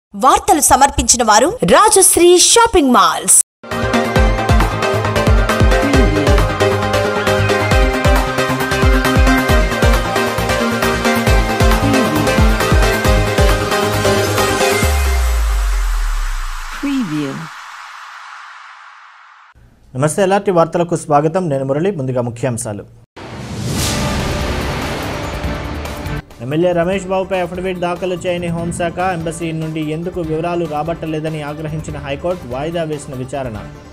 వార్తలు సమర్పించిన వారు రాజశ్రీ షాపింగ్ మాల్స్ Preview. నమస్తే ఎలాంటి వార్తలకు స్వాగతం నేను మురళి ముందుగా ముఖ్యాంశాలు ఎమ్మెల్యే రమేష్ బాబుపై అఫిడవిట్ దాఖలు చేయని హోంశాఖ ఎంబసీ నుండి ఎందుకు వివరాలు రాబట్టలేదని ఆగ్రహించిన హైకోర్టు వాయిదా వేసిన విచారణ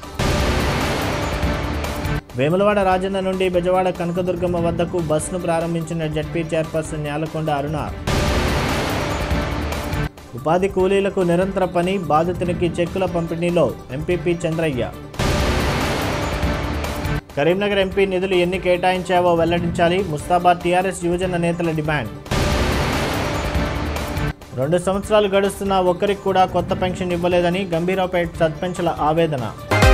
వేములవాడ రాజన్న నుండి బెజవాడ కనకదుర్గమ్మ వద్దకు బస్సును ప్రారంభించిన జడ్పీ చైర్పర్సన్ న్యాలకొండ అరుణ ఉపాధి కూలీలకు నిరంతర పని బాధితునికి చెక్కుల పంపిణీలో ఎంపీపీ చంద్రయ్య కరీంనగర్ ఎంపీ నిధులు ఎన్ని కేటాయించావో వెల్లడించాలి ముస్తాబాద్ టీఆర్ఎస్ యువజన నేతల డిమాండ్ రెండు సంవత్సరాలు గడుస్తున్నా ఒక్కరికి కూడా కొత్త పెన్షన్ ఇవ్వలేదని గంభీరావుపేట సర్పంచ్ల ఆవేదన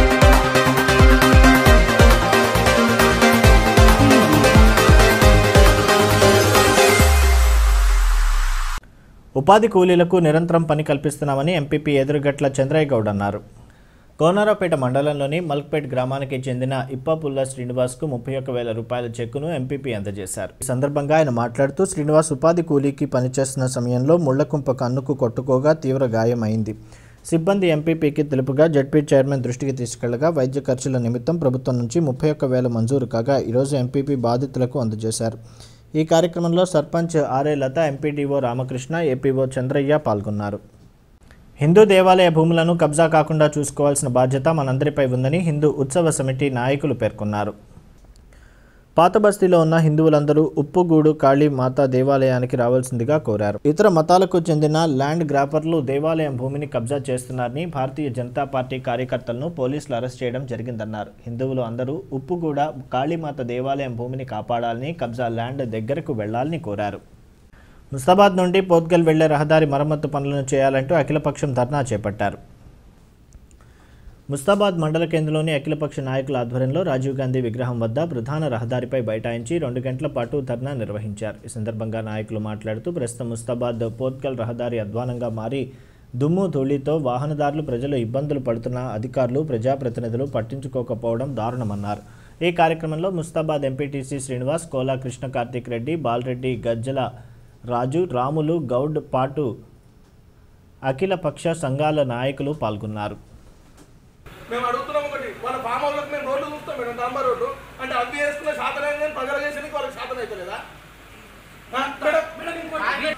ఉపాధి కూలీలకు నిరంతరం పని కల్పిస్తున్నామని ఎంపీపీ ఎదురుగట్ల చంద్రయ్య గౌడ్ అన్నారు కోనరావుపేట మండలంలోని మల్క్పేట్ గ్రామానికి చెందిన ఇప్పాపుల్ల శ్రీనివాస్కు ముప్పై ఒక్క వేల రూపాయల చెక్కును ఎంపీపీ అందజేశారు ఈ సందర్భంగా ఆయన మాట్లాడుతూ శ్రీనివాస్ ఉపాధి కూలీకి పనిచేస్తున్న సమయంలో ముళ్లకుంప కన్నుకు కొట్టుకోగా తీవ్ర గాయమైంది సిబ్బంది ఎంపీపీకి తెలుపుగా జడ్పీ చైర్మన్ దృష్టికి తీసుకెళ్లగా వైద్య ఖర్చుల నిమిత్తం ప్రభుత్వం నుంచి ముప్పై ఒక్క వేల మంజూరు కాగా ఈరోజు ఎంపీపీ బాధితులకు అందజేశారు ఈ కార్యక్రమంలో sarpanch R A Latha MPDO Ramakrishna APO Chandraiah పాల్గొన్నారు హిందూ దేవాలయ భూములను కబ్జా కాకుండా చూసుకోవాల్సిన బాధ్యత మనందరిపై ఉందని హిందూ ఉత్సవ సమితి నాయకులు పేర్కొన్నారు పాత బస్తీలో ఉన్న హిందువులందరూ ఉప్పుగూడు కాళీ మాతా దేవాలయానికి రావాల్సిందిగా కోరారు ఇతర మతాలకు చెందిన ల్యాండ్ గ్రాపర్లు దేవాలయం భూమిని కబ్జా చేస్తున్నారని భారతీయ జనతా పార్టీ కార్యకర్తలను పోలీసులు అరెస్ట్ చేయడం జరిగిందన్నారు హిందువులు అందరూ ఉప్పుగూడ కాళీమాత దేవాలయం భూమిని కాపాడాలని కబ్జా ల్యాండ్ దగ్గరకు వెళ్లాలని కోరారు ముస్తాబాద్ నుండి పోత్గల్ వెళ్లే రహదారి మరమ్మతు పనులను చేయాలంటూ అఖిలపక్షం ధర్నా చేపట్టారు ముస్తాబాద్ మండల కేంద్రంలోని అఖిలపక్ష నాయకుల ఆధ్వర్యంలో రాజీవ్ గాంధీ విగ్రహం వద్ద ప్రధాన రహదారిపై బైఠాయించి రెండు గంటల పాటు ధర్నా నిర్వహించారు ఈ సందర్భంగా నాయకులు మాట్లాడుతూ ప్రస్తుతం ముస్తాబాద్ పోత్గల్ రహదారి అధ్వానంగా మారి దుమ్ము ధూళితో వాహనదారులు ప్రజలు ఇబ్బందులు పడుతున్న అధికారులు ప్రజాప్రతినిధులు పట్టించుకోకపోవడం దారుణమన్నారు ఈ కార్యక్రమంలో ముస్తాబాద్ ఎంపీటీసీ శ్రీనివాస్ కోలా కృష్ణ కార్తీక్ రెడ్డి బాలరెడ్డి గజ్జల రాజు రాములు గౌడ్ పాటు అఖిల పక్ష సంఘాల నాయకులు పాల్గొన్నారు మేము అడుగుతున్నాం ఒకటి వాళ్ళ ఫామ్ హౌస్లకు మేము రోడ్లు చూస్తాం మేడం డాంబర్ రోడ్డు అంటే అవి వేసుకున్న శాతం అయింది కానీ ప్రజలు చేసేందుకు వాళ్ళకి శాతం అవుతలేదా ఆ, మేడం మేడం ఇంకోటి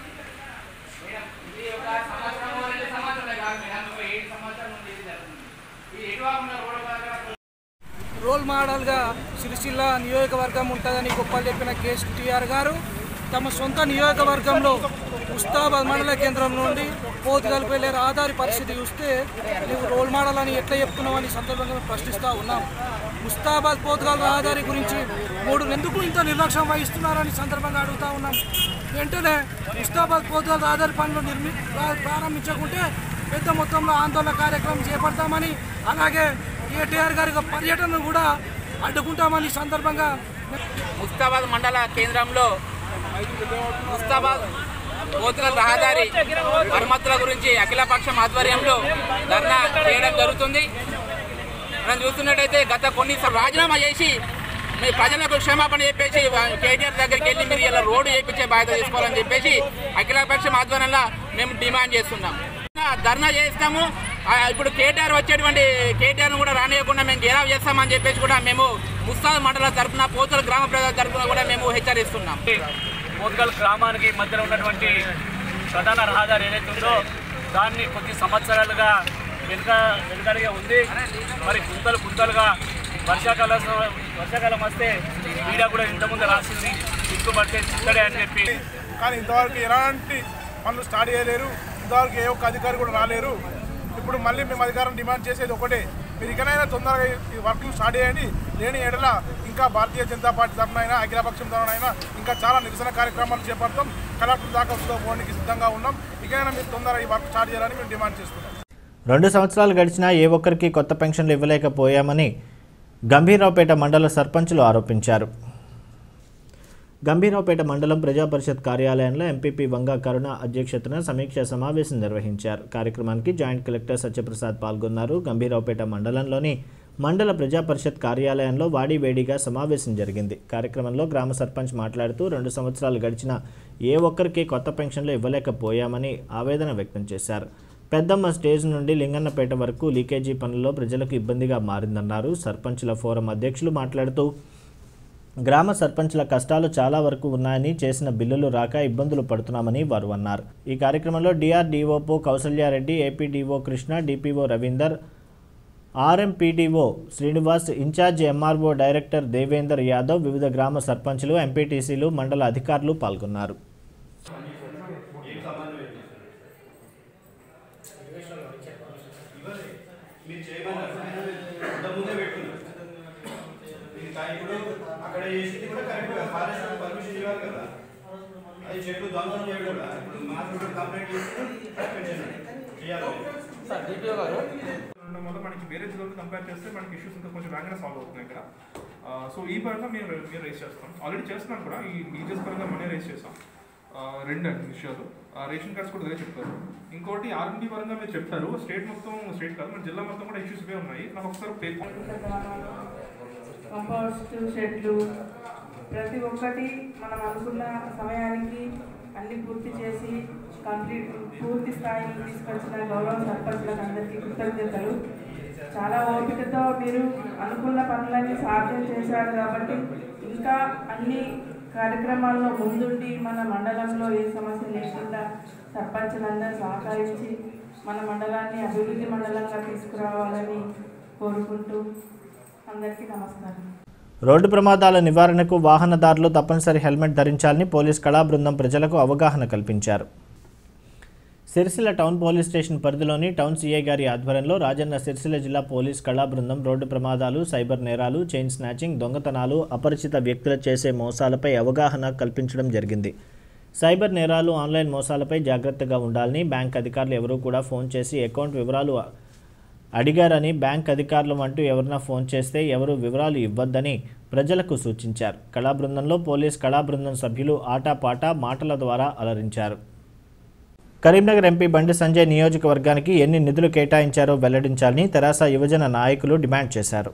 రోల్ మోడల్గా సిరిసిల్ల నియోజకవర్గం ఉంటుందని గొప్పలు చెప్పిన కేసీఆర్ గారు తమ సొంత నియోజకవర్గంలో ముస్తాబాద్ మండల కేంద్రం నుండి పోతుగల్పు వెళ్ళే రహదారి పరిస్థితి చూస్తే నువ్వు రోల్ మోడల్ అని ఎట్లా చెప్తున్నావు అని ఈ సందర్భంగా మేము ప్రశ్నిస్తూ ఉన్నాం ముస్తాబాద్ పోతుగల్ రహదారి గురించి మూడు ఎందుకు ఇంత నిర్లక్ష్యం వహిస్తున్నారని ఈ సందర్భంగా అడుగుతా ఉన్నాం వెంటనే ముస్తాబాద్ పోతుగల్ రహదారి పనులు నిర్మి ప్రా- ప్రారంభించకుంటే పెద్ద మొత్తంలో ఆందోళన కార్యక్రమం చేపడతామని అలాగే కేటీఆర్ గారి యొక్క పర్యటనను కూడా అడ్డుకుంటామని ఈ సందర్భంగా ముస్తాబాద్ మండల కేంద్రంలో ముస్తాబాద్ కోతుల రహదారి మరమ్మతుల గురించి అఖిలపక్షం ఆధ్వర్యంలో ధర్నా చేయడం జరుగుతుంది మనం చూస్తున్నట్టయితే గత కొన్ని సార్లు రాజీనామా చేసి మీ ప్రజలకు క్షమాపణ చెప్పేసి కేటీఆర్ దగ్గరికి వెళ్ళి మీరు ఇలా రోడ్డు చేయించే బాధ్యత తీసుకోవాలని చెప్పేసి అఖిలపక్షం ఆధ్వర్యంలో మేము డిమాండ్ చేస్తున్నాం ధర్నా చేస్తాము ఆ, ఇప్పుడు కేటీఆర్ వచ్చేటువంటి కేటీఆర్ను కూడా రానియకుండా మేము గెరావ్ చేస్తామని చెప్పేసి కూడా మేము ముస్తాద్ మండల తరఫున పోతుల గ్రామ ప్రజల తరఫున కూడా మేము హెచ్చరిస్తున్నాం మోద్గల్ గ్రామానికి మధ్యలో ఉన్నటువంటి ప్రధాన రహదారి ఏదైతే ఉందో దాన్ని కొద్ది సంవత్సరాలుగా వెనుక వెనుకడిగా ఉంది మరి గుంతలు గుంతలుగా వర్షాకాలం వర్షాకాలం వస్తే మీడియా కూడా ఇంతకుముందు రాసింది చిక్కుబడితే చిత్తడే అని చెప్పి కానీ ఇంతవరకు ఎలాంటి పనులు స్టార్ట్ చేయలేరు ఇంతవరకు ఏ ఒక్క అధికారి కూడా రాలేరు ఇప్పుడు మళ్ళీ మేము అధికారం డిమాండ్ చేసేది ఒకటే మీరు ఇకనైనా తొందరగా ఈ వర్కింగ్ స్టార్ట్ చేయండి లేని ఎడల ఇంకా భారతీయ జనతా పార్టీ తరఫునైనా అఖిలపక్షం తరఫునైనా ఇంకా చాలా నిరసన కార్యక్రమాలు చేపడతాం కలెక్టర్ దాకా పోవడానికి సిద్ధంగా ఉన్నాం ఇకనైనా మీరు తొందరగా ఈ వర్క్ స్టార్ట్ చేయాలని మేము డిమాండ్ చేస్తున్నాం రెండు సంవత్సరాలు గడిచినా ఏ ఒక్కరికి కొత్త పెన్షన్లు ఇవ్వలేకపోయామని గంభీరావుపేట మండల సర్పంచులు ఆరోపించారు గంభీరావుపేట మండలం ప్రజాపరిషత్ కార్యాలయంలో ఎంపీపీ వంగా కరుణ అధ్యక్షతన సమీక్షా సమావేశం నిర్వహించారు కార్యక్రమానికి జాయింట్ కలెక్టర్ సత్యప్రసాద్ పాల్గొన్నారు గంభీరావుపేట మండలంలోని మండల ప్రజాపరిషత్ కార్యాలయంలో వాడివేడిగా సమావేశం జరిగింది కార్యక్రమంలో గ్రామ సర్పంచ్ మాట్లాడుతూ రెండు సంవత్సరాలు గడిచినా ఏ ఒక్కరికి కొత్త పెన్షన్లు ఇవ్వలేకపోయామని ఆవేదన వ్యక్తం చేశారు పెద్దమ్మ స్టేజ్ నుండి లింగన్నపేట వరకు లీకేజీ పనుల్లో ప్రజలకు ఇబ్బందిగా మారిందన్నారు సర్పంచుల ఫోరం అధ్యక్షులు మాట్లాడుతూ గ్రామ సర్పంచ్ల కష్టాలు చాలా వరకు ఉన్నాయని చేసిన బిల్లులు రాక ఇబ్బందులు పడుతున్నామని వారు అన్నారు ఈ కార్యక్రమంలో డిఆర్డీఓపో Kousalyareddy APDO Krishna DPO Ravinder RMPDO Srinivas in charge MRO director Devender Yadav వివిధ గ్రామ సర్పంచులు ఎంపీటీసీలు మండల అధికారులు పాల్గొన్నారు అక్కడ చేసింది కూడా కరెక్ట్ ఫారెస్ట్ పర్మిషన్ ఇవ్వాలి కదా అది చెట్లు దొంగలు చేయడం కూడా ఇప్పుడు మా చుట్టూ కంప్లైంట్ చేసి చేయాలి ఉండడం వల్ల మనకి వేరే జిల్లాతో కంపేర్ చేస్తే మనకి ఇష్యూస్ ఇంకా కొంచెం వేగంగా సాల్వ్ అవుతున్నాయి ఇక్కడ సో ఈ పరంగా మేము మేము రేస్ చేస్తాం ఆల్రెడీ చేస్తున్నాం కూడా ఈ లీజెస్ పరంగా మనీ రేస్ చేస్తాం ఆ, రెండు అండి విషయాలు ఆ, రేషన్ కార్డ్స్ కూడా అదే చెప్తారు ఇంకోటి ఆర్ఎండి పరంగా మీరు చెప్తారు స్టేట్ మొత్తం స్టేట్ కాదు మన జిల్లా మొత్తం కూడా ఇష్యూస్ ఇవే ఉన్నాయి నాకు ఒకసారి పేరు కంపోస్ట్ షెడ్లు ప్రతి ఒక్కటి మనం అనుకున్న సమయానికి అన్ని పూర్తి చేసి కంప్లీట్ పూర్తి స్థాయికి తీసుకొచ్చిన గౌరవ సర్పంచులకు అందరికీ కృతజ్ఞతలు చాలా ఓపికతో మీరు అనుకున్న పనులన్నీ సాధ్యం చేశారు కాబట్టి ఇంకా అన్ని కార్యక్రమాల్లో ముందుండి మన మండలంలో ఏ సమస్య లేకుండా సర్పంచులందరూ సహకరించి మన మండలాన్ని అభివృద్ధి మండలంగా తీసుకురావాలని కోరుకుంటూ అందరికీ నమస్కారం రోడ్డు ప్రమాదాల నివారణకు వాహనదారులు తప్పనిసరి హెల్మెట్ ధరించాలని పోలీస్ కళా బృందం ప్రజలకు అవగాహన కల్పించారు సిరిసిల్ల టౌన్ పోలీస్ స్టేషన్ పరిధిలోని టౌన్ సీఐ గారి ఆధ్వర్యంలో రాజన్న సిరిసిల్ల జిల్లా పోలీస్ కళా బృందం రోడ్డు ప్రమాదాలు సైబర్ నేరాలు చైన్ స్నాచింగ్ దొంగతనాలు అపరిచిత వ్యక్తులు చేసే మోసాలపై అవగాహన కల్పించడం జరిగింది సైబర్ నేరాలు ఆన్లైన్ మోసాలపై జాగ్రత్తగా ఉండాలని బ్యాంక్ అధికారులు ఎవరూ కూడా ఫోన్ చేసి అకౌంట్ వివరాలు అడిగారని బ్యాంక్ అధికారులు అంటూ ఎవరైనా ఫోన్ చేస్తే ఎవరు వివరాలు ఇవ్వద్దని ప్రజలకు సూచించారు కళా బృందంలో పోలీస్ కళా బృందం సభ్యులు ఆటాపాట మాటల ద్వారా అలరించారు కరీంనగర్ ఎంపీ బండి సంజయ్ నియోజకవర్గానికి ఎన్ని నిధులు కేటాయించారో వెల్లడించాలని తెరాస యువజన నాయకులు డిమాండ్ చేశారు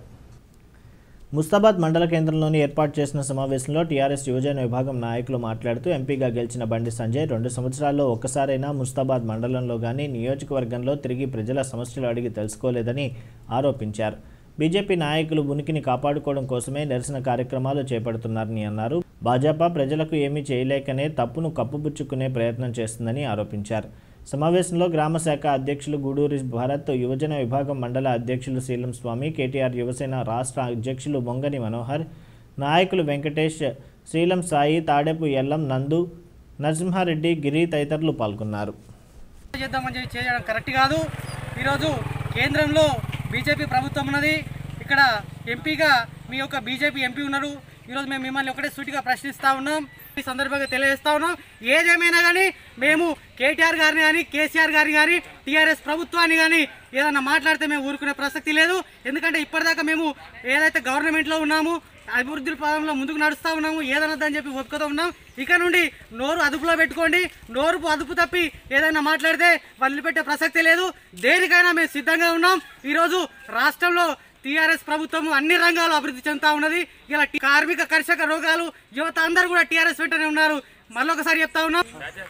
ముస్తాబాద్ మండల కేంద్రంలోని ఏర్పాటు చేసిన సమావేశంలో టీఆర్ఎస్ యువజన విభాగం నాయకులు మాట్లాడుతూ ఎంపీగా గెలిచిన బండి సంజయ్ రెండు సంవత్సరాల్లో ఒక్కసారైనా ముస్తాబాద్ మండలంలో కానీ నియోజకవర్గంలో తిరిగి ప్రజల సమస్యలు అడిగి తెలుసుకోలేదని ఆరోపించారు బీజేపీ నాయకులు ఉనికిని కాపాడుకోవడం కోసమే నిరసన కార్యక్రమాలు చేపడుతున్నారని అన్నారు భాజపా ప్రజలకు ఏమీ చేయలేకనే తప్పును కప్పుపుచ్చుకునే ప్రయత్నం చేస్తుందని ఆరోపించారు సమావేశంలో గ్రామ శాఖ అధ్యక్షులు గూడూరి భారత్ యువజన విభాగం మండల అధ్యక్షులు శీలం స్వామి కేటీఆర్ యువసేన రాష్ట్ర అధ్యక్షులు బొంగని మనోహర్ నాయకులు వెంకటేష్ శ్రీలం సాయి తాడేపు ఎల్లం నందు నరసింహారెడ్డి గిరి తదితరులు పాల్గొన్నారు చేద్దామని చెప్పి చేయడం కరెక్ట్ కాదు ఈరోజు కేంద్రంలో బీజేపీ ప్రభుత్వం ఉన్నది ఇక్కడ ఎంపీగా మీ యొక్క బీజేపీ ఎంపీ ఉన్నారు ఈరోజు మేము మిమ్మల్ని ఒకటే సూటిగా ప్రశ్నిస్తూ ఉన్నాం ఈ సందర్భంగా తెలియజేస్తా ఉన్నాం ఏదేమైనా కానీ మేము కేటీఆర్ గారిని కానీ కేసీఆర్ గారిని కానీ టీఆర్ఎస్ ప్రభుత్వాన్ని కానీ ఏదన్నా మాట్లాడితే మేము ఊరుకునే ప్రసక్తి లేదు ఎందుకంటే ఇప్పటిదాకా మేము ఏదైతే గవర్నమెంట్లో ఉన్నాము అభివృద్ధి పదంలో ముందుకు నడుస్తూ ఉన్నాము ఏదన్నదని చెప్పి ఒప్పుకుతూ ఉన్నాం ఇక నుండి నోరు అదుపులో పెట్టుకోండి నోరు అదుపు తప్పి ఏదైనా మాట్లాడితే వదిలిపెట్టే ప్రసక్తి లేదు దేనికైనా మేము సిద్ధంగా ఉన్నాం ఈరోజు రాష్ట్రంలో టీఆర్ఎస్ ప్రభుత్వం అన్ని రంగాలు అభివృద్ధి చెందుతా ఉన్నది ఇలా టీ- కార్మిక కర్షక రోగాలు యువత అందరూ కూడా టీఆర్ఎస్ వెంటనే ఉన్నారు మళ్ళొకసారి చెప్తా ఉన్నాం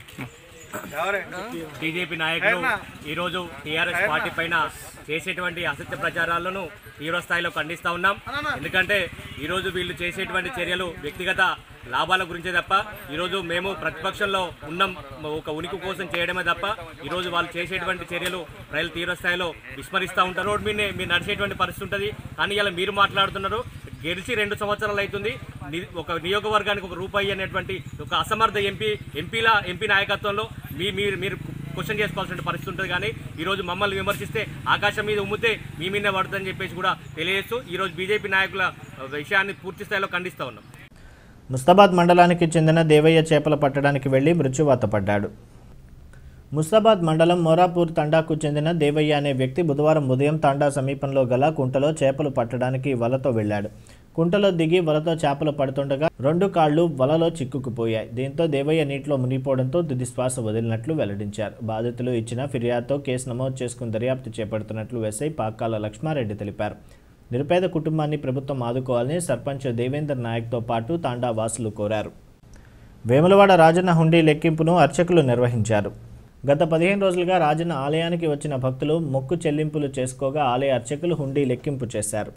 బీజేపీ నాయకులు ఈరోజు టీఆర్ఎస్ పార్టీ పైన చేసేటువంటి అసత్య ప్రచారాలను తీవ్ర స్థాయిలో ఖండిస్తా ఉన్నాం ఎందుకంటే ఈరోజు వీళ్ళు చేసేటువంటి చర్యలు వ్యక్తిగత లాభాల గురించే తప్ప ఈరోజు మేము ప్రతిపక్షంలో ఉన్నాం ఒక ఉనికి కోసం చేయడమే తప్ప ఈరోజు వాళ్ళు చేసేటువంటి చర్యలు ప్రజలు తీవ్ర స్థాయిలో విస్మరిస్తూ ఉంటారు రోడ్ మీదనే మీరు నడిచేటువంటి పరిస్థితి ఉంటుంది కానీ ఇలా మీరు మాట్లాడుతున్నారు గెలిచి రెండు సంవత్సరాలు అవుతుంది ని- ఒక నియోజకవర్గానికి ఒక రూపాయి అనేటువంటి ఒక అసమర్థ ఎంపీ ఎంపీల ఎంపీ నాయకత్వంలో మీ మీరు మీరు క్వశ్చన్ చేసుకోవాల్సిన పరిస్థితి ఉంటుంది కానీ ఈరోజు మమ్మల్ని విమర్శిస్తే ఆకాశం మీద ఉమ్మితే మీ మీదే పడుతుందని చెప్పేసి కూడా తెలియజేస్తూ ఈరోజు బీజేపీ నాయకుల విషయాన్ని పూర్తి స్థాయిలో ఖండిస్తూ ఉన్నాం ముస్తాబాద్ మండలానికి చెందిన దేవయ్య చేపలు పట్టడానికి వెళ్లి మృత్యువాత పడ్డాడు ముస్తాబాద్ మండలం మోరాపూర్ తండాకు చెందిన దేవయ్య అనే వ్యక్తి బుధవారం ఉదయం తాండా సమీపంలో గల కుంటలో చేపలు పట్టడానికి వలతో వెళ్ళాడు కుంటలో దిగి వలతో చేపలు పడుతుండగా రెండు కాళ్లు వలలో చిక్కుకుపోయాయి దీంతో దేవయ్య నీటిలో మునిగిపోవడంతో తుది శ్వాస వదిలినట్లు వెల్లడించారు బాధితులు ఇచ్చిన ఫిర్యాదుతో కేసు నమోదు చేసుకుని దర్యాప్తు చేపడుతున్నట్లు ఎస్ఐ పాకాల లక్ష్మారెడ్డి తెలిపారు నిరుపేద కుటుంబాన్ని ప్రభుత్వం ఆదుకోవాలని సర్పంచ్ దేవేందర్ నాయక్తో పాటు తాండా వాసులు కోరారు వేములవాడ రాజన్న హుండీ లెక్కింపును అర్చకులు నిర్వహించారు గత పదిహేను రోజులుగా రాజన్న ఆలయానికి వచ్చిన భక్తులు మొక్కు చెల్లింపులు చేసుకోగా ఆలయ అర్చకులు హుండీ లెక్కింపు చేశారు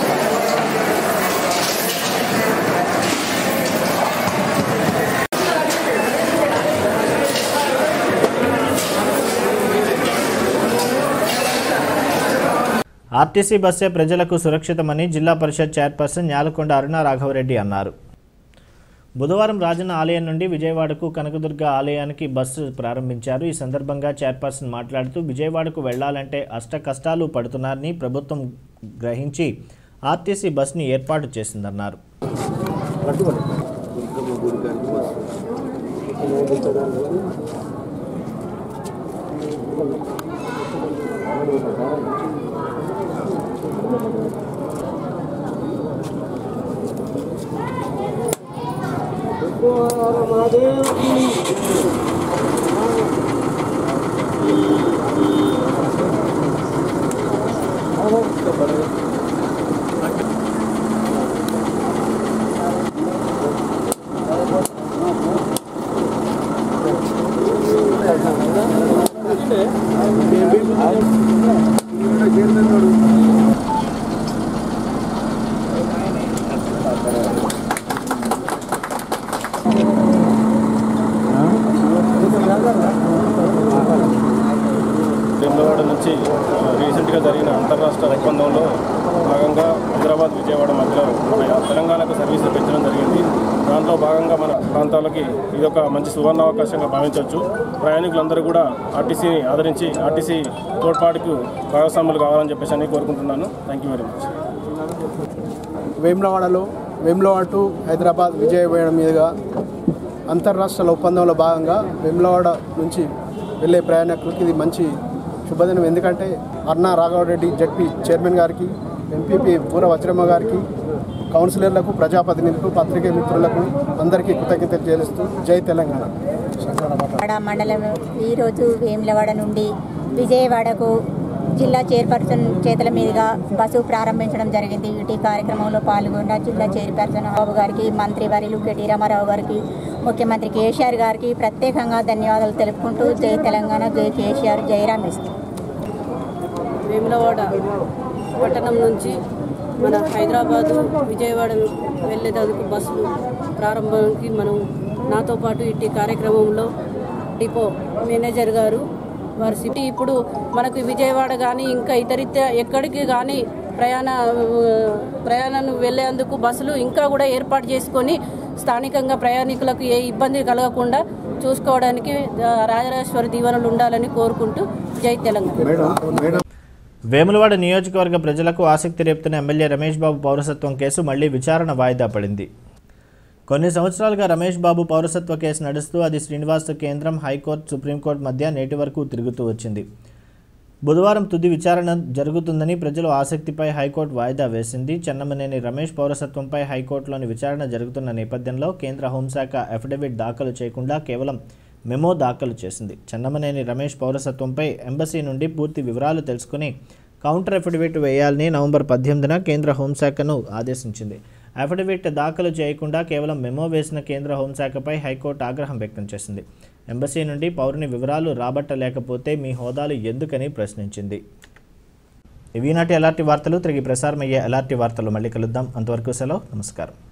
ఆర్టీసీ బస్సే ప్రజలకు సురక్షితమని జిల్లా పరిషత్ చైర్పర్సన్ న్యాలకొండ అరుణ రాఘవరెడ్డి అన్నారు బుధవారం రాజన్న ఆలయం నుండి విజయవాడకు కనకదుర్గ ఆలయానికి బస్సు ప్రారంభించారు ఈ సందర్భంగా చైర్పర్సన్ మాట్లాడుతూ విజయవాడకు వెళ్లాలంటే అష్ట కష్టాలు పడుతున్నారని ప్రభుత్వం గ్రహించి ఆర్టీసీ బస్ని ఏర్పాటు చేసిందన్నారు వేములవాడ నుంచి ఆ, రీసెంట్గా జరిగిన అంతర్రాష్ట్ర ఒప్పందంలో భాగంగా హైదరాబాద్ విజయవాడ మధ్యలో మన తెలంగాణకు సర్వీసులు పెంచడం జరిగింది దాంట్లో భాగంగా మన ప్రాంతాలకి ఇది ఒక మంచి సువర్ణ అవకాశంగా భావించవచ్చు ప్రయాణికులందరూ కూడా ఆర్టీసీని ఆదరించి ఆర్టీసీ తోడ్పాటుకు భాగస్వాములు కావాలని చెప్పేసి అని కోరుకుంటున్నాను థ్యాంక్ యూ వెరీ మచ్ వేములవాడలో వేములవాడ టు హైదరాబాద్ విజయవాడ మీదుగా అంతర్రాష్ట్రాల ఒప్పందంలో భాగంగా వేములవాడ నుంచి వెళ్ళే ప్రయాణికులకి ఇది మంచి శుభదినం ఎందుకంటే అన్నా రాఘవరెడ్డి జడ్పీ చైర్మన్ గారికి ఎంపీపీ పూర వజ్రమ్మ గారికి కౌన్సిలర్లకు ప్రజాప్రతినిధులకు పత్రికే మిత్రులకు అందరికీ కృతజ్ఞతలు చెల్లిస్తూ జై తెలంగాణ వాడ మండలం ఈరోజు వేములవాడ నుండి విజయవాడకు జిల్లా చైర్పర్సన్ చేతుల మీదుగా బస్సు ప్రారంభించడం జరిగింది ఇటీ కార్యక్రమంలో పాల్గొన్న జిల్లా చైర్పర్సన్ బాబు గారికి మంత్రి వర్యులు కెటి రామారావు గారికి ముఖ్యమంత్రి కేసీఆర్ గారికి ప్రత్యేకంగా ధన్యవాదాలు తెలుపుకుంటూ జై తెలంగాణ జై కేసీఆర్ జై రమేష్ వేములవాడ పట్టణం నుంచి మన హైదరాబాదు విజయవాడ వెళ్ళేందుకు బస్సులు ప్రారంభానికి మనం నాతో పాటు ఇట్టి కార్యక్రమంలో డిపో మేనేజర్ గారు వారి సిటీ ఇప్పుడు మనకు విజయవాడ కానీ ఇంకా ఇతరిత్య ఎక్కడికి కానీ ప్రయాణ ప్రయాణం వెళ్ళేందుకు బస్సులు ఇంకా కూడా ఏర్పాటు చేసుకొని స్థానికంగా ప్రయాణికులకు ఏ ఇబ్బంది కలగకుండా చూసుకోవడానికి ఆ, రాజరాజేశ్వరి దీవెనలు ఉండాలని కోరుకుంటూ జై తెలంగాణ వేములవాడ నియోజకవర్గ ప్రజలకు ఆసక్తి రేపుతున్న ఎమ్మెల్యే రమేష్ బాబు పౌరసత్వం కేసు మళ్లీ విచారణ వాయిదా పడింది కొన్ని సంవత్సరాలుగా రమేష్ బాబు పౌరసత్వ కేసు నడుస్తూ అది శ్రీనివాస కేంద్రం హైకోర్టు సుప్రీంకోర్టు మధ్య నేటి వరకు తిరుగుతూ వచ్చింది బుధవారం తుది విచారణ జరుగుతుందని ప్రజలు ఆసక్తిపై హైకోర్టు వాయిదా వేసింది చెన్నమనేని రమేష్ పౌరసత్వంపై హైకోర్టులోని విచారణ జరుగుతున్న నేపథ్యంలో కేంద్ర హోంశాఖ అఫిడవిట్ దాఖలు చేయకుండా కేవలం మెమో దాఖలు చేసింది చెన్నమనేని రమేష్ పౌరసత్వంపై ఎంబసీ నుండి పూర్తి వివరాలు తెలుసుకుని కౌంటర్ అఫిడవిట్ వేయాలని నవంబర్ పద్దెనిమిదిన కేంద్ర హోంశాఖను ఆదేశించింది అఫిడవిట్ దాఖలు చేయకుండా కేవలం మెమో వేసిన కేంద్ర హోంశాఖపై హైకోర్టు ఆగ్రహం వ్యక్తం చేసింది ఎంబసీ నుండి పౌరుని వివరాలు రాబట్టలేకపోతే మీ హోదాలు ఎందుకని ప్రశ్నించింది ఇవి నాటి ఎలాంటి వార్తలు తిరిగి ప్రసారమయ్యే ఎలాంటి వార్తలు మళ్ళీ కలుద్దాం అంతవరకు సెలవు నమస్కారం